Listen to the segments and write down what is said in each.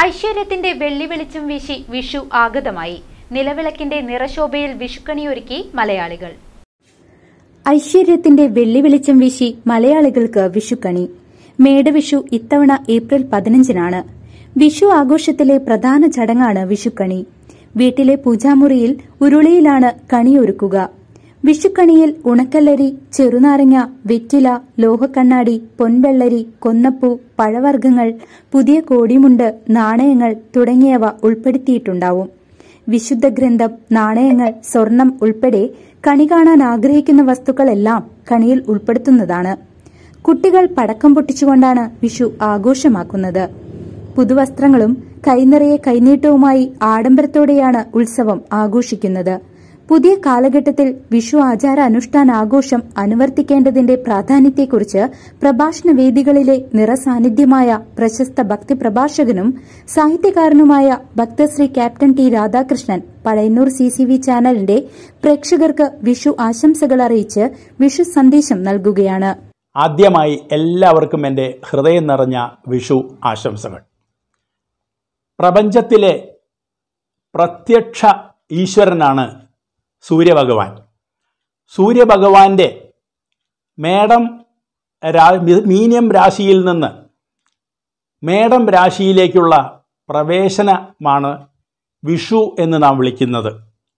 ഐശ്വര്യത്തിന്റെ വെള്ളി വെളിച്ചം വീശി വിഷു ആഗതമായി നിലവിളക്കിന്റെ നിറശോഭയിൽ വിഷുക്കണിയൊരുക്കി മലയാളികൾ ഐശ്വര്യത്തിന്റെ വെള്ളി വെളിച്ചം വീശി മലയാളികൾക്ക് വിഷുക്കണി മേടവിഷു ഇത്തവണ ഏപ്രിൽ പതിനഞ്ചിനാണ് വിഷു ആഘോഷത്തിലെ പ്രധാന ചടങ്ങാണ് വിഷുക്കണി വീട്ടിലെ പൂജാമുറിയിൽ ഉരുളിയിലാണ് കണിയൊരുക്കുക വിഷുക്കണിയിൽ ഉണക്കല്ലരി ചെറുനാരങ്ങ വെറ്റില ലോഹക്കണ്ണാടി പൊൻവെള്ളരി കൊന്നപ്പൂ പഴവർഗ്ഗങ്ങൾ പുതിയ കോടിമുണ്ട് നാണയങ്ങൾ തുടങ്ങിയവ ഉൾപ്പെടുത്തിയിട്ടുണ്ടാവും വിശുദ്ധ ഗ്രന്ഥം നാണയങ്ങൾ സ്വർണം ഉൾപ്പെടെ കണി കാണാൻ ആഗ്രഹിക്കുന്ന വസ്തുക്കളെല്ലാം കണിയിൽ ഉൾപ്പെടുത്തുന്നതാണ് കുട്ടികൾ പടക്കം പൊട്ടിച്ചുകൊണ്ടാണ് വിഷു ആഘോഷമാക്കുന്നത് പുതുവസ്ത്രങ്ങളും കൈനിറയെ കൈനീട്ടവുമായി ആഡംബരത്തോടെയാണ് ഉത്സവം ആഘോഷിക്കുന്നത് പുതിയ കാലഘട്ടത്തിൽ വിഷു ആചാര അനുഷ്ഠാന ആഘോഷം അനുവർത്തിക്കേണ്ടതിന്റെ പ്രാധാന്യത്തെക്കുറിച്ച് പ്രഭാഷണ വേദികളിലെ നിറസാന്നിധ്യമായ പ്രശസ്ത ഭക്തി പ്രഭാഷകനും സാഹിത്യകാരനുമായ Bhaktashri captain T Radhakrishnan Pazhayannur C C V ചാനലിന്റെ പ്രേക്ഷകർക്ക് വിഷു ആശംസകൾ അറിയിച്ച് വിഷു സന്ദേശം നൽകുകയാണ് ആദ്യമായി എല്ലാവർക്കും എൻ്റെ ഹൃദയം നിറഞ്ഞ വിഷു ആശംസകൾ പ്രപഞ്ചത്തിലെ പ്രത്യക്ഷ ഈശ്വരനാണ് സൂര്യഭഗവാൻ സൂര്യഭഗവാന്റെ മേടം രാ മീനം രാശിയിൽ നിന്ന് മേടം രാശിയിലേക്കുള്ള പ്രവേശനമാണ് വിഷു എന്ന് നാം വിളിക്കുന്നത്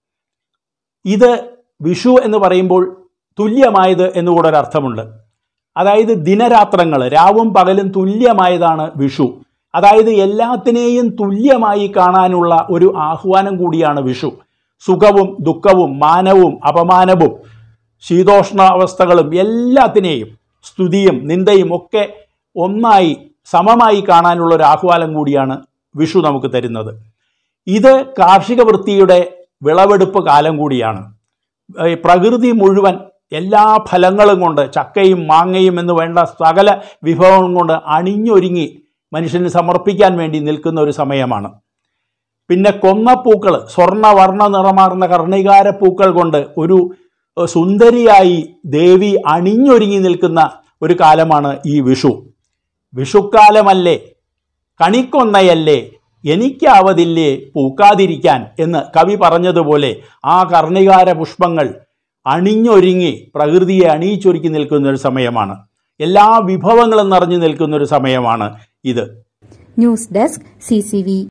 ഇത് വിഷു എന്ന് പറയുമ്പോൾ തുല്യമായത് എന്നുകൂടെ ഒരു അർത്ഥമുണ്ട് അതായത് ദിനരാത്രങ്ങൾ രാവും പകലും തുല്യമായതാണ് വിഷു അതായത് എല്ലാത്തിനെയും തുല്യമായി കാണാനുള്ള ഒരു ആഹ്വാനം കൂടിയാണ് വിഷു സുഖവും ദുഃഖവും മാനവും അപമാനവും ശീതോഷ്ണ അവസ്ഥകളും എല്ലാത്തിനെയും സ്തുതിയും നിന്ദയും ഒക്കെ ഒന്നായി സമമായി കാണാനുള്ള ഒരു ആഹ്വാനം കൂടിയാണ് വിഷു നമുക്ക് തരുന്നത് ഇത് കാർഷിക വൃത്തിയുടെ വിളവെടുപ്പ് കാലം കൂടിയാണ് ഈ പ്രകൃതി മുഴുവൻ എല്ലാ ഫലങ്ങളും കൊണ്ട് ചക്കയും മാങ്ങയും എന്ന് വേണ്ട സകല വിഭവം കൊണ്ട് അണിഞ്ഞൊരുങ്ങി മനുഷ്യന് സമർപ്പിക്കാൻ വേണ്ടി നിൽക്കുന്ന ഒരു സമയമാണ് പിന്നെ കൊന്നപ്പൂക്കൾ സ്വർണ്ണവർണ്ണ നിറമാർന്ന കർണികാര പൂക്കൾ കൊണ്ട് ഒരു സുന്ദരിയായി ദേവി അണിഞ്ഞൊരുങ്ങി നിൽക്കുന്ന ഒരു കാലമാണ് ഈ വിഷു വിഷുക്കാലമല്ലേ കണിക്കൊന്നയല്ലേ എനിക്കാവതില്ലേ പൂക്കാതിരിക്കാൻ എന്ന് കവി പറഞ്ഞതുപോലെ ആ കർണികാര പുഷ്പങ്ങൾ അണിഞ്ഞൊരുങ്ങി പ്രകൃതിയെ അണിയിച്ചൊരുക്കി നിൽക്കുന്ന ഒരു സമയമാണ് എല്ലാ വിഭവങ്ങളും നിറഞ്ഞു നിൽക്കുന്ന ഒരു സമയമാണ് ഇത് ന്യൂസ് ഡെസ്ക് സി